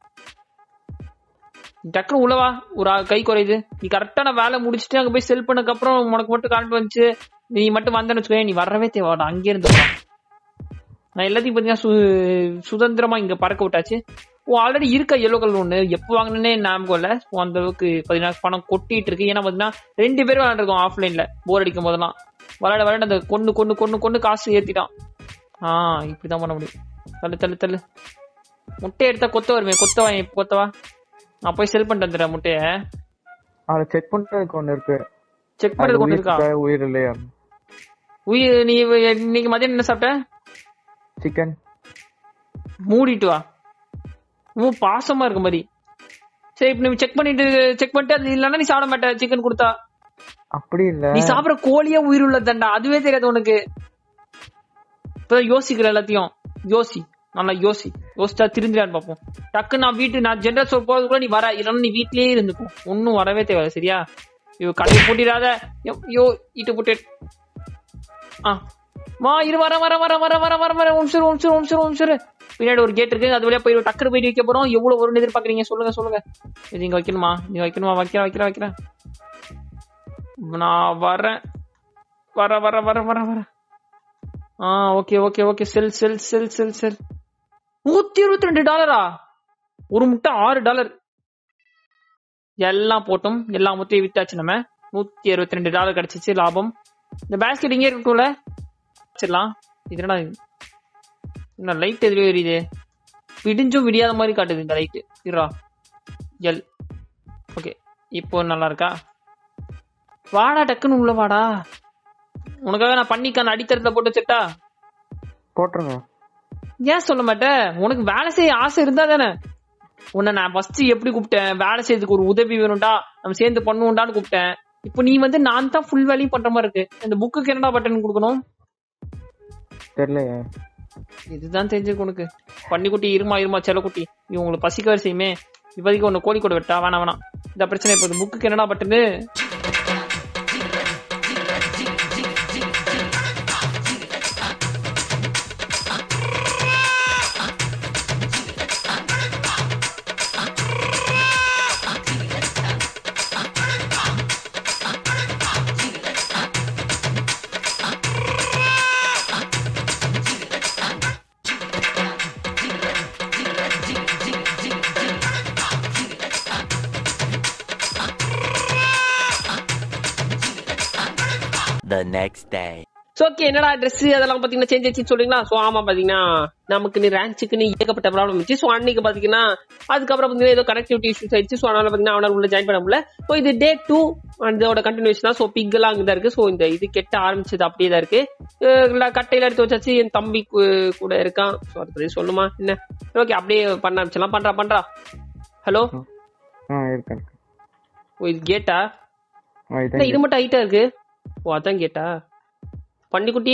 Speaker 1: டக்குனு உள்ளவா ஒரு ஆ- கை குறையுது நீ கரெக்டான வேலை முடிச்சுட்டு அங்க போய் செல் பண்ணதுக்கு அப்புறம் உனக்கு மட்டும் கரண்ட் வந்துச்சு நீ மட்டும் வந்தேன்னு வச்சுக்கோ நீ வரவே தேவைடா அங்கே இருந்து வா. நான் எல்லாத்தையும் பாத்தீங்கன்னா சு- சுதந்திரமா இங்க பறக்க விட்டாச்சு ஓ ஆல்ரெடி இருக்க எல்லோ கலர் ஒண்ணு எப்போ வாங்கினே ஞாபகம் இல்ல So, அந்த அளவுக்கு பாத்தீங்கன்னா பணம் கொட்டிட்டு இருக்கு ஏன்னா பாத்தீங்கன்னா ரெண்டு பேரும் விளையாண்டுருக்கோம் ஆஃப்லைன்ல போர் அடிக்கும் போதெல்லாம் விளையாட விளையாட அந்த கொண்டு கொண்டு கொண்டு கொண்டு காசு ஏத்திட்டான் ஆ இப்படிதான் பண்ண முடியும் தள்ளு தள்ளு தள்ளு முட்டை எடுத்தா கொத்த வருமே கொத்தவா இப்ப கொத்தவா நான் போய் செல் பண்ணிட்டு வந்துடுறேன் முட்டைய
Speaker 2: அதை செக் பண்றதுக்கு ஒண்ணு இருக்கு
Speaker 1: செக்
Speaker 2: அது
Speaker 1: பண்றது கொண்டு
Speaker 2: உயிர்
Speaker 1: இருக்கா
Speaker 2: இருக்கா, உயிர் இல்லையா
Speaker 1: உயிர் நீ இன்னைக்கு மதியம் என்ன சாப்பிட்ட
Speaker 2: சிக்கன்
Speaker 1: மூடிட்டு வா ரொம்ப பாசமா இருக்க மாதிரி சரி இப்ப நீ செக் பண்ணிட்டு செக் பண்ணிட்டு அது இல்லைன்னா நீ சாப்பிட மாட்ட சிக்கன் கொடுத்தா
Speaker 2: அப்படி இல்ல
Speaker 1: நீ சாப்பிடுற கோழியே உயிர் உள்ளதாண்டா அதுவே தெரியாது உனக்கு இப்பதான் யோசிக்கிற எல்லாத்தையும் யோசி நல்லா யோசி யோசிச்சா திருந்திரான்னு பார்ப்போம் டக்கு நான் வீட்டு நான் ஜென்ரல் ஸ்டோர் போறதுக்குள்ள நீ வர இல்லைன்னா நீ வீட்லயே இருந்துக்கும் ஒன்னும் வரவே தேவை சரியா ஐயோ கடையை பூட்டிடாத ஐயோ, ஐயோ இட்டு போட்டு ஆ மா இரு வர வர வர வர வர வர வர ஒம்சர் ஒம்சர் ஒம்சர் ஒம்சர் பின்னாடி ஒரு கேட் இருக்கு அது வழியா போய் டக்குனு போயிட்டு வைக்க போறோம் எவ்வளவு வரும்னு எதிர்பார்க்கறீங்க சொல்லுங்க சொல்லுங்க இது இங்க வைக்கணுமா நீங்க வைக்கணுமா வைக்கிறேன் வைக்கிறேன் வைக்கிறேன் நான் வரேன் வர வர வர வர வர ஆ okay okay okay sell sell sell sell sell நூத்தி இருபத்தி ரெண்டு டாலரா ஒரு முட்டை ஆறு டாலர் எல்லாம் போட்டும் எல்லா முட்டையும் வித்தாச்சு நம்ம நூத்தி அறுபத்தி ரெண்டு டாலர் கிடைச்சிச்சு லாபம் இந்த பேஸ்கெட் இங்கே இருக்கும்ல வச்சிடலாம் இது என்னடா இது? என்ன லைட் எதுலயோ எரியுது விடிஞ்சும் விடியாத மாதிரி காட்டுது இந்த லைட் இருடா எல் ஓகே இப்போ நல்லா இருக்கா வாடா டக்குன்னு உள்ள வாடா உனக்காக நான் பண்ணிக்க அந்த அடித்தரத்துல போட்டு வச்சுட்டா
Speaker 2: போட்டுருங்க
Speaker 1: ஏன் சொல்ல மாட்டேன் உனக்கு வேலை செய்ய ஆசை இருந்தா தானே உன்னை நான் ஃபர்ஸ்ட் எப்படி கூப்பிட்டேன் வேலை செய்யறதுக்கு ஒரு உதவி வேணும்டா நம்ம சேர்ந்து பண்ணுவோம்டான்னு கூப்பிட்டேன் இப்போ நீ வந்து நான் தான் ஃபுல் வேலையும் பண்ற மாதிரி இருக்கு இந்த புக்குக்கு என்னடா பட்டன் கொடுக்கணும்
Speaker 2: தெரியலையே
Speaker 1: இதுதான் தெரிஞ்சிருக்கு உனக்கு பன்னிக்குட்டி இருமா இருமா செல்லக்குட்டி நீ உங்களுக்கு பசிக்க வர செய்யுமே இப்போதைக்கு ஒன்று கோழி கூட வெட்டா வேணாம் வேணாம் இந்த பிரச்சனை இப்போ இந்த புக்குக்கு என்னடா button
Speaker 3: the next day.
Speaker 1: So okay என்னடா ட்ரெஸ் அதெல்லாம் பாத்தீங்கன்னா சேஞ்ச் ஆச்சுன்னு சொல்றீங்களா ஸோ ஆமா பாத்தீங்கன்னா நமக்கு நீ ரேங்க்ஸுக்குன்னு ஏகப்பட்ட ப்ராப்ளம் இருந்துச்சு ஸோ அன்னைக்கு பாத்தீங்கன்னா அதுக்கப்புறம் பாத்தீங்கன்னா ஏதோ கனெக்டிவிட்டி இஷ்யூஸ் ஆயிடுச்சு ஸோ அதனால பாத்தீங்கன்னா அவனால உள்ள ஜாயின் பண்ண முடியல ஸோ இது டே டூ அதோட கண்டினியூஷன் தான் ஸோ பிக் எல்லாம் அங்கே தான் இருக்கு ஸோ இந்த இது கெட்ட ஆரம்பிச்சது அப்படியே தான் இருக்கு அஹ் இல்ல கட்டையில எடுத்து வச்சாச்சு என் தம்பி கு- கூட இருக்கான் ஸோ அதை பத்தி சொல்லுமா என்ன ஓகே அப்படியே பண்ண ஆரம்பிச்சலாம் பண்றா பண்றா ஹலோ
Speaker 2: ஆ இருக்கு இருக்கு
Speaker 1: ஓ இது கேட்டா
Speaker 2: ஆ,
Speaker 1: இல்ல
Speaker 2: இதான்
Speaker 1: இது மட்டும் ஹைட்டா இருக்கு ஓ அதான் கேட்டா பன்னிக்குட்டி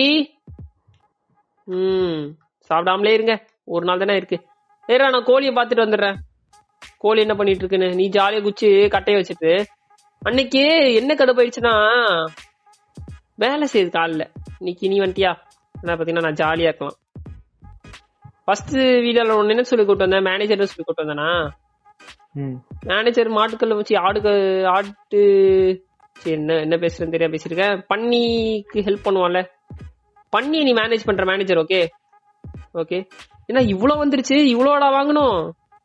Speaker 1: ம் சாப்பிடாமலே இருங்க ஒரு நாள் தானே இருக்கு ஏறா நான் கோழியை பார்த்துட்டு வந்துடுறேன் கோழி என்ன பண்ணிட்டு இருக்குன்னு நீ ஜாலியா குச்சி கட்டைய வச்சுட்டு அன்னைக்கு என்ன கடுப்பாயிடுச்சுன்னா வேலை செய்யுது காலில் இன்னைக்கு நீ வந்துட்டியா என்ன பார்த்தீங்கன்னா நான் ஜாலியா இருக்கலாம் ஃபர்ஸ்ட் வீடியோல ஒன்று என்ன சொல்லி கூட்டு வந்தேன் மேனேஜர் சொல்லி கூட்டு வந்தேனா
Speaker 2: ம்
Speaker 1: மேனேஜர் மாட்டுக்கல்ல வச்சு ஆடுக ஆட்டு சரி, என்ன என்ன பேசுறேன்னு தெரியா பேசியிருக்கேன் பன்னிக்கு ஹெல்ப் பண்ணுவான்ல பன்னி நீ மேனேஜ் பண்ற மேனேஜர் ஓகே ஓகே என்ன இவ்வளவு வந்துருச்சு இவ்வளோடா வாங்கணும்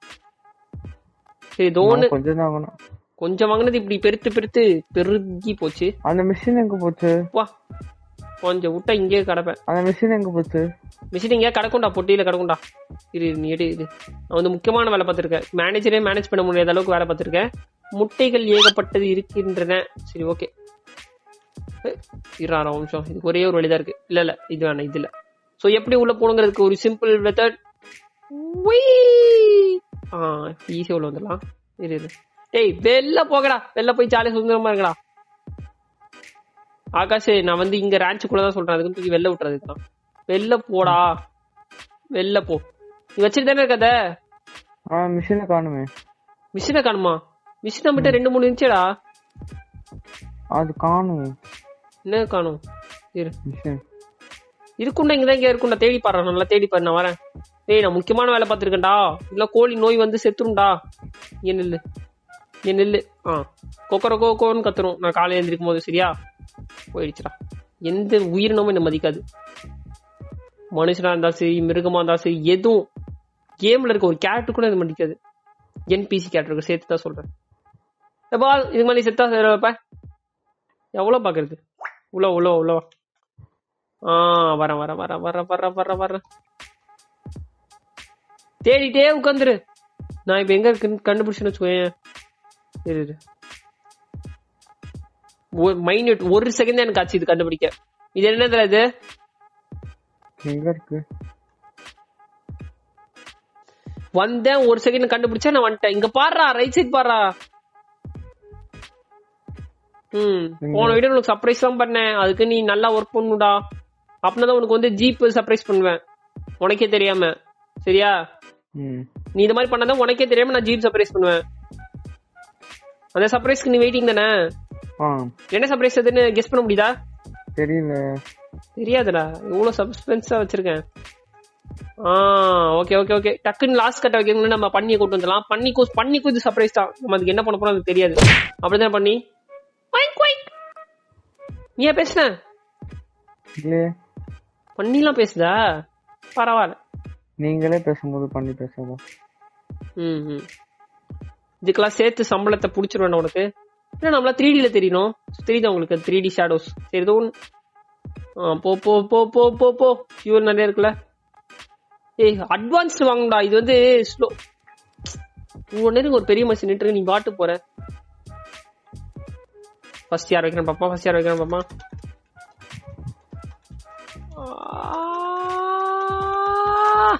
Speaker 1: சரி தோனு
Speaker 2: நான் கொஞ்சம் தான் ஆகணும்
Speaker 1: கொஞ்சம் வாங்கினது இப்படி பெருத்து பெருத்து பெருகி போச்சு
Speaker 2: அந்த மிஷின் எங்க போச்சு
Speaker 1: வா கொஞ்சம் விட்டா இங்கேயே கிடப்பேன்
Speaker 2: அந்த மிஷின் எங்க போச்சு
Speaker 1: மிஷின் இங்கே கிடக்கும்டா பொட்டியில கிடக்கும்டா இரு இரு, நீ எடு இது நான் வந்து முக்கியமான வேலை பார்த்துருக்கேன் மேனேஜரே மேனேஜ் பண்ண முடியாத அளவுக்கு வேலை பார்த்துருக்கேன் முட்டைகள் ஏகப்பட்டது இருக்கின்றன சரி ஓகே இருறாரா நிமிஷம் இதுக்கு ஒரே ஒரு வழிதான் இருக்கு இல்ல இல்ல இது வேணாம் இது இல்ல ஸோ எப்படி உள்ள போகணுங்கிறதுக்கு ஒரு சிம்பிள் மெத்தட் ஆ ஈஸியாக உள்ள வந்துடலாம் இரு இரு டேய் வெளில போகடா வெளில போய் ஜாலியாக சுதந்திரமா இருக்கடா ஆகாஷ் நான் வந்து இங்க ரேஞ்சுக்குள்ள தான் சொல்றேன் அதுக்கு தூக்கி வெளில விட்டுறதுக்கு தான் வெளில போடா வெளில போ நீ வச்சுட்டு தானே இருக்காத
Speaker 2: ஆ மிஷினை காணுமே
Speaker 1: மிஷினை காணுமா மிஷின் நம்மகிட்ட ரெண்டு மூணு இருந்துச்சேடா
Speaker 2: அது காணும்
Speaker 1: என்ன காணும் இரு
Speaker 2: மிஷின்
Speaker 1: இருக்குண்டா இங்கதான் இங்க இருக்குண்டா தேடி பாரு நல்லா தேடி பாரு நான் வரேன் டேய் நான் முக்கியமான வேலை பார்த்துருக்கேன்டா இல்ல கோழி நோய் வந்து செத்துரும்டா இங்க நில்லு இங்க நில்லு ஆ கொக்கர கோக்கோன்னு கத்துரும் நான் காலையில எழுந்திருக்கும் போது சரியா போயிடுச்சுடா எந்த உயிரினமும் என்ன மதிக்காது மனுஷனா இருந்தா சரி மிருகமா இருந்தா சரி எதுவும் கேம்ல இருக்க ஒரு கேரக்டர் கூட இது மதிக்காது என்பிசி கேரக்டருக்கு சேர்த்து தான் சொல்றேன் எப்பா இது மாதிரி செத்தா வைப்ப எவ்வளவு பாக்குறது உள்ள உள்ள உள்ள வா. ஆ வரேன் வரேன் வரேன் வரேன் வரேன் வரேன் வரேன் தேடிட்டே உட்காந்துரு நான் இப்ப எங்க இருக்குன்னு கண்டுபிடிச்சுன்னு வச்சுக்கோயேன் இரு இரு மைன்யூட் ஒரு செகண்ட் எனக்கு ஆச்சு இது கண்டுபிடிக்க இது என்னதுல இது
Speaker 2: எங்க இருக்கு
Speaker 1: வந்தேன் ஒரு செகண்ட் கண்டுபிடிச்சா நான் வந்துட்டேன் இங்க பாடுறா ரைட் சைட் பாடுறா ம் போன வீடியோ உனக்கு சர்ப்ரைஸ் தான் பண்ணேன் அதுக்கு நீ நல்லா ஒர்க் பண்ணுடா அப்படின்னா தான் உனக்கு வந்து ஜீப் சர்ப்ரைஸ் பண்ணுவேன் உனக்கே தெரியாம சரியா
Speaker 2: ம்
Speaker 1: நீ இந்த மாதிரி பண்ணாதான் உனக்கே தெரியாம நான் ஜீப் சர்ப்ரைஸ் பண்ணுவேன் அந்த சர்ப்ரைஸ்க்கு நீ வெயிட்டிங் தானே
Speaker 2: ஆ
Speaker 1: என்ன சர்ப்ரைஸ் அதுன்னு கெஸ் பண்ண முடியுதா
Speaker 2: தெரியல
Speaker 1: தெரியாதுடா இவ்வளவு சஸ்பென்ஸா வச்சிருக்கேன் ஆ ஓகே ஓகே ஓகே டக்குன்னு லாஸ்ட் கட்ட வைக்கணும்னு நம்ம பண்ணியை கொண்டு வந்துடலாம் பண்ணிக்கு பண்ணிக்கு இது சர்ப்ரைஸ் தான் நம்ம அதுக்கு என்ன பண்ண போறோம் அது தெரியாது அப்படிதான் பண்ணி குயிக், குயிக். நீ ஏன் பேசுன
Speaker 2: இல்லையே
Speaker 1: பண்ணிலாம் பேசுதா பரவாயில்ல
Speaker 2: நீங்களே பேசும்போது பண்ணி பேசாதா
Speaker 1: ம் ம். இதுக்கெல்லாம் சேர்த்து சம்பளத்தை புடிச்சிருவேன் உனக்கு ஏன்னா நம்மளா த்ரீ டில தெரியணும் தெரியுதா உங்களுக்கு த்ரீ டி ஷேடோஸ் சரி ஏதோ ஒண்ணு. ஆ, போ போ போ போ போ போ ஃபியூல் நிறைய இருக்குல்ல ஏய் அட்வான்ஸ்டு வாங்கணும்டா இது வந்து ஸ்லோ உங்க நேரம் ஒரு பெரிய மனுஷன் நின்று நீ பாட்டு போற ஃபர்ஸ்ட் யார் வைக்கிறேன் பாப்பா ஃபர்ஸ்ட் யார் வைக்கிறேன் பாப்பா ஆ.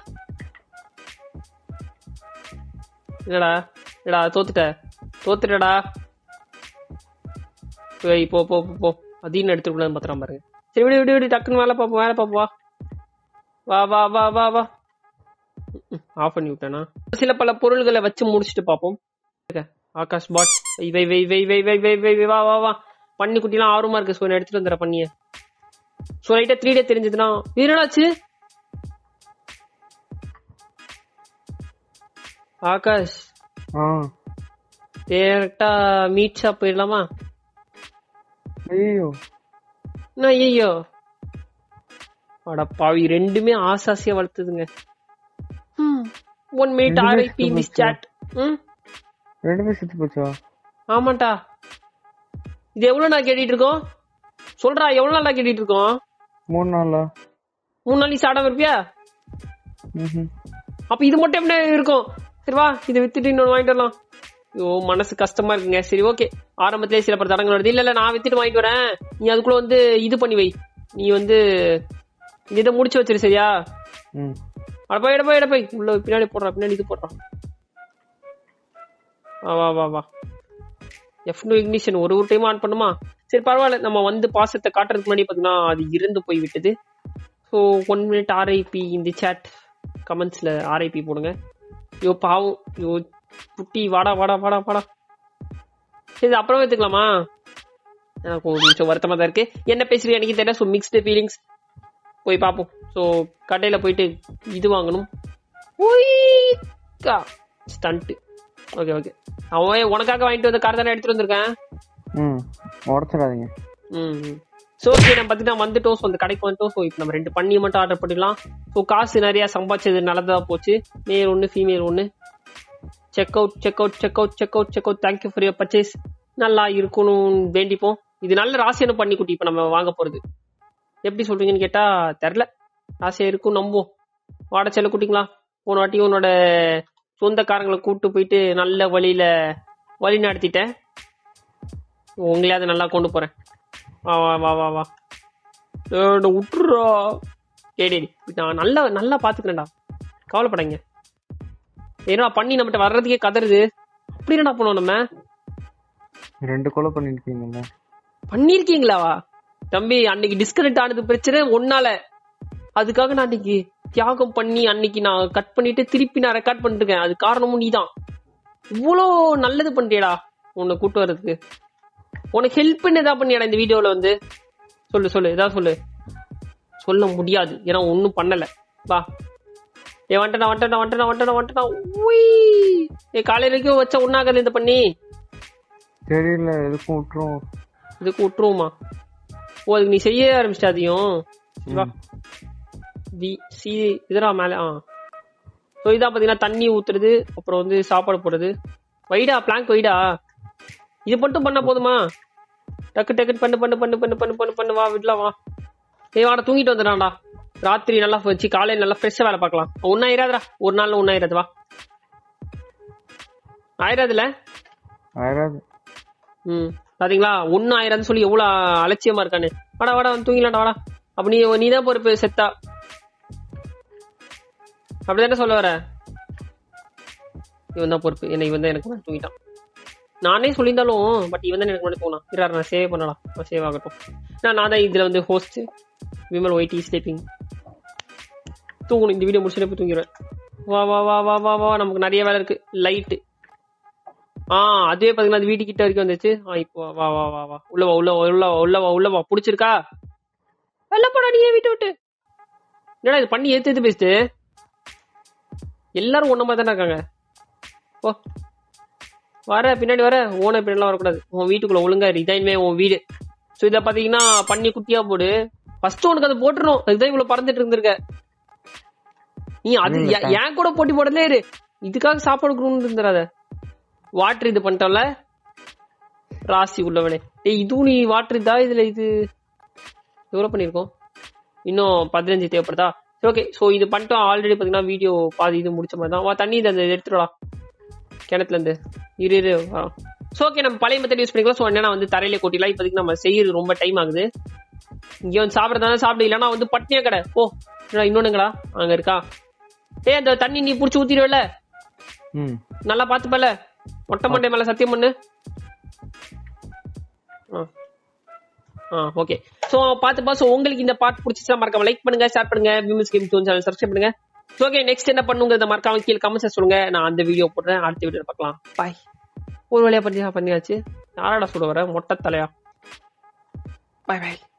Speaker 1: என்னடா என்னடா தோத்துட்ட தோத்துட்டடா ஏய் போ போ போ, போ அதையும் எடுத்துக்கூடாது பத்திரம் பாருங்க சரி விடு விடு விடு டக்குன்னு மேலே பாப்போம் மேலே பாப்போம் வா வா வா வா வா ஆஃப் பண்ணி விட்டேனா சில பல பொருள்களை வச்சு முடிச்சுட்டு பார்ப்போம் இருக்க. ஆகாஷ் பாட் வை வை வை வை வை வை வை வை வை வா வா வா பண்ணி குட்டிலாம் ஆர்வமா இருக்கு ஸோ நான் எடுத்துட்டு வந்துடுற பண்ணிய ஸோ லைட்டா த்ரீ டே தெரிஞ்சதுன்னா என்னடாச்சு ஆகாஷ்
Speaker 2: ஆ
Speaker 1: டேரக்டா மீட் ஷாப் போயிடலாமா
Speaker 2: ஐயோ
Speaker 1: என்ன ஐயோ அட பாவி ரெண்டுமே ஆசாசியா வளர்த்துதுங்க ஒன் மினிட்
Speaker 2: ரெண்டுமே
Speaker 1: ஆர்ஐபி
Speaker 2: சுத்தமா
Speaker 1: திஸ் சாட் ம்
Speaker 2: ரெண்டுமே செத்து போச்சா
Speaker 1: ஆமாண்டா இது எவ்வளவு நாள் கேட்டுட்டு இருக்கோம் சொல்றா எவ்வளவு நாளா கேட்டுட்டு இருக்கோம்
Speaker 2: மூணு நாளா
Speaker 1: மூணு நாள் நீ சாடாம இருப்பியா
Speaker 2: ம்
Speaker 1: அப்ப இது மட்டும் எப்படி இருக்கும் சரி வா இதை வித்துட்டு இன்னொன்று வாங்கிட்டு வரலாம் ஐயோ மனசு கஷ்டமா இருக்குங்க சரி ஓகே ஆரம்பத்திலே சில பல தடங்கள் வருது இல்ல இல்ல நான் வித்துட்டு வாங்கிட்டு வரேன் நீ அதுக்குள்ள வந்து இது பண்ணி வை நீ வந்து இந்த இதை முடிச்சு வச்சிரு சரியா
Speaker 2: ம்
Speaker 1: அடப்பா இடப்பா இடப்பா உள்ள பின்னாடி போடுறான் பின்னாடி இது போடுறான் வா வா வா வா எஃப் டூ இக்னிஷன் ஒரு ஒரு டைம் ஆன் பண்ணுமா சரி பரவாயில்ல நம்ம வந்து பாசத்தை காட்டுறதுக்கு முன்னாடி பார்த்தீங்கன்னா அது இறந்து போய் விட்டது ஸோ ஒன் மினிட் ஆர்ஐபி இந்த சேட் கமெண்ட்ஸ்ல ஆர்ஐபி போடுங்க ஐயோ பாவம் ஐயோ குட்டி வாடா வாடா வாடா வாடா சரி இது அப்புறம் எடுத்துக்கலாமா எனக்கு கொஞ்சம் வருத்தமா தான் இருக்கு என்ன பேசுறீங்க எனக்கு தெரியல ஸோ மிக்ஸ்டு ஃபீலிங்ஸ் போய் பார்ப்போம் ஸோ கடையில போயிட்டு இது வாங்கணும் ஸ்டண்ட்டு ஓகே ஓகே அவன் உனக்காக வாங்கிட்டு வந்த கார் தானே எடுத்துட்டு வந்திருக்கேன்
Speaker 2: ம் உடச்சிடாதீங்க
Speaker 1: ம் ஸோ ஓகே நம்ம பார்த்தீங்கன்னா வந்துட்டோம் ஸோ அந்த கடைக்கு வந்துட்டோம் ஸோ இப்போ நம்ம ரெண்டு பண்ணியை மட்டும் ஆர்டர் பண்ணிடலாம் ஸோ காசு நிறைய சம்பாதிச்சது நல்லதா போச்சு மேல் ஒன்று ஃபீமேல் ஒன்று check out check out check out check out check out thank you for your purchase நல்லா இருக்கணும்னு வேண்டிப்போம் இது நல்ல ராசியான பண்ணி குட்டி இப்போ நம்ம வாங்க போறது
Speaker 4: எப்படி சொல்றீங்கன்னு கேட்டா தெரில ஆசையா இருக்கும் நம்புவோம் வாட செல்ல குட்டிங்களா போன வாட்டி உன்னோட சொந்தக்காரங்களை கூட்டு போயிட்டு நல்ல வழியில வழி நடத்திட்டேன் உங்களையாவது நல்லா கொண்டு போறேன் வா வா வா வா வா ஏய், என்னை விட்டுறா டேய் டேய், நான் நல்லா நல்லா பாத்துக்கிறேன்டா கவலைப்படாங்க ஏன்னா பண்ணி நம்மகிட்ட வர்றதுக்கே கதறுது அப்படி என்னடா பண்ணுவோம் நம்ம
Speaker 2: ரெண்டு கொலை பண்ணிருக்கீங்கல்ல
Speaker 4: பண்ணிருக்கீங்களாவா தம்பி அன்னைக்கு டிஸ்கனெக்ட் ஆனது பிரச்சனை ஒன்னால அதுக்காக நான் அன்னைக்கு தியாகம் பண்ணி அன்னைக்கு நான் கட் பண்ணிட்டு திருப்பி நான் ரெக்கார்ட் பண்ணிருக்கேன் அது காரணமும் நீதான் இவ்வளோ நல்லது பண்ணிட்டியடா உன்னை கூட்டு வர்றதுக்கு உனக்கு ஹெல்ப் பண்ணி ஏதாவது பண்ணியாடா இந்த வீடியோல வந்து சொல்லு சொல்லு ஏதாவது சொல்லு சொல்ல முடியாது ஏன்னா ஒன்றும் பண்ணல வா ஏ வந்துட்டா வந்துட்டா வந்துட்டா வந்துட்டா வந்துட்டா உய் ஏ காலையில வரைக்கும் வச்ச ஒன்னாகல இந்த பண்ணி
Speaker 2: தெரியல எதுக்கும் விட்டுரும்
Speaker 4: இதுக்கு விட்டுருவோமா ஓ அதுக்கு நீ செய்ய ஆரம்பிச்சிட்ட அதையும் வா தி சி இதரா மேல ஆ ஸோ இதான் பார்த்தீங்கன்னா தண்ணி ஊத்துறது அப்புறம் வந்து சாப்பாடு போடுறது வைடா பிளாங்க் வைடா இது மட்டும் பண்ணா போதுமா டக்கு டக்கு பண்ணு பண்ணு பண்ணு பண்ணு பண்ணு பண்ணு பண்ணு வா விடலாம் வா ஏய் வாடா தூங்கிட்டு வந்துடான்டா ராத்திரி நல்லா வச்சு காலையில நல்லா ஃப்ரெஷ்ஷாக வேலை பார்க்கலாம் ஒன்றும் ஆயிராதுடா ஒரு நாள்ல ஒன்றும் ஆயிராது வா ஆயிராதுல
Speaker 2: ஆயிராது
Speaker 4: ம் பாத்தீங்களா ஒன்னும் ஆயிரம்னு சொல்லி எவ்வளவு அலட்சியமா இருக்கானு வாடா வாடா வந்து தூங்கிலாம்டா வாடா அப்ப நீ நீ தான் பொறுப்பு செத்தா அப்படிதானே சொல்ல வர இவன் தான் பொறுப்பு என்ன இவன் தான் எனக்கு முன்னாடி தூங்கிட்டான் நானே சொல்லியிருந்தாலும் பட் இவன் தான் எனக்கு முன்னாடி தூங்கினான் இறாரு நான் சேவ் பண்ணலாம் நான் சேவ் ஆகட்டும் நான் நான் தான் இதுல வந்து ஹோஸ்ட் விமல் ஒயிட்டி ஸ்லீப்பிங் தூங்கணும் இந்த வீடியோ முடிச்சுட்டு போய் தூங்கிடுவேன் வா வா வா வா வா வா நமக்கு நிறைய வேலை இருக்கு லைட்டு ஆ அதுவே பாத்தீங்கன்னா அது வீட்டு கிட்ட வரைக்கும் வந்துச்சு ஆ இப்போ வா வா வா வா உள்ள வா உள்ள வா உள்ள வா உள்ள வா உள்ள வா புடிச்சிருக்கா வெளில போடா நீ ஏன் வீட்டை விட்டு என்னடா இது பண்ணி ஏத்து ஏத்து பேசிட்டு எல்லாரும் ஒன்ன மாதிரி தானே இருக்காங்க ஓ வர பின்னாடி வர ஓன பின்னாடி வரக்கூடாது உன் வீட்டுக்குள்ள ஒழுங்கா இரு. இதான் இனிமே உன் வீடு ஸோ இதை பாத்தீங்கன்னா பண்ணி குட்டியா போடு ஃபர்ஸ்ட் உனக்கு அதை போட்டுரும் அதுதான் இவ்வளவு பறந்துட்டு இருந்திருக்க நீ அது
Speaker 2: இல்ல,
Speaker 4: எ- என் கூட போட்டி போடலே இரு இதுக்காக சாப்பாடு கொடுக்கணும்னு இருந்துடாத வாட்டர் இது பண்ணிட்டோம்ல ராசி உள்ளவனே டேய் இதுவும் நீ வாட்டர் இதா இதுல இது எவ்வளவு பண்ணிருக்கோம் இன்னும் பதினஞ்சு தேவைப்படுதா ஓகே சோ இது பண்ணிட்டோம் ஆல்ரெடி பாத்தீங்கன்னா வீடியோ பாதி இது முடிச்ச மாதிரி தான் வா தண்ணி இதை அந்த எடுத்துடா கிணத்துல இருந்து இரு இரு ஸோ ஓகே நம்ம பழைய மெத்தட் யூஸ் பண்ணிக்கலாம் ஸோ என்னன்னா வந்து தரையில கொட்டிலாம் இப்போதைக்கு நம்ம செய்யறது ரொம்ப டைம் ஆகுது இங்க வந்து சாப்பிடறதானே சாப்பிடு இல்லைன்னா வந்து பட்னியா கடை ஓ என்னடா இன்னொன்னுங்களா அங்க இருக்கா டேய் அந்த தண்ணி நீ புடிச்சு ஊத்திடுவல
Speaker 2: ம்
Speaker 4: நல்லா பாத்துப்பல மொட்டை மண்டை மேல சத்தியம் பண்ணு ஆ ஓகே சோ பாத்துப்பா சோ உங்களுக்கு இந்த பாட்டு பிடிச்சிச்சா மறக்காம லைக் பண்ணுங்க ஷேர் பண்ணுங்க விமன்ஸ் கேம் டோன் சேனல் சப்ஸ்கிரைப் பண்ணுங்க ஓகே நெக்ஸ்ட் என்ன பண்ணுங்கிறத மறக்காம கீழே கமெண்ட்ஸ் சொல்லுங்க நான் அந்த வீடியோ போடுறேன் அடுத்த வீடியோ பார்க்கலாம் பாய் ஒரு வழியா பண்ணியா பண்ணியாச்சு யாராடா சொல்ல வர மொட்டை தலையா பாய் பாய்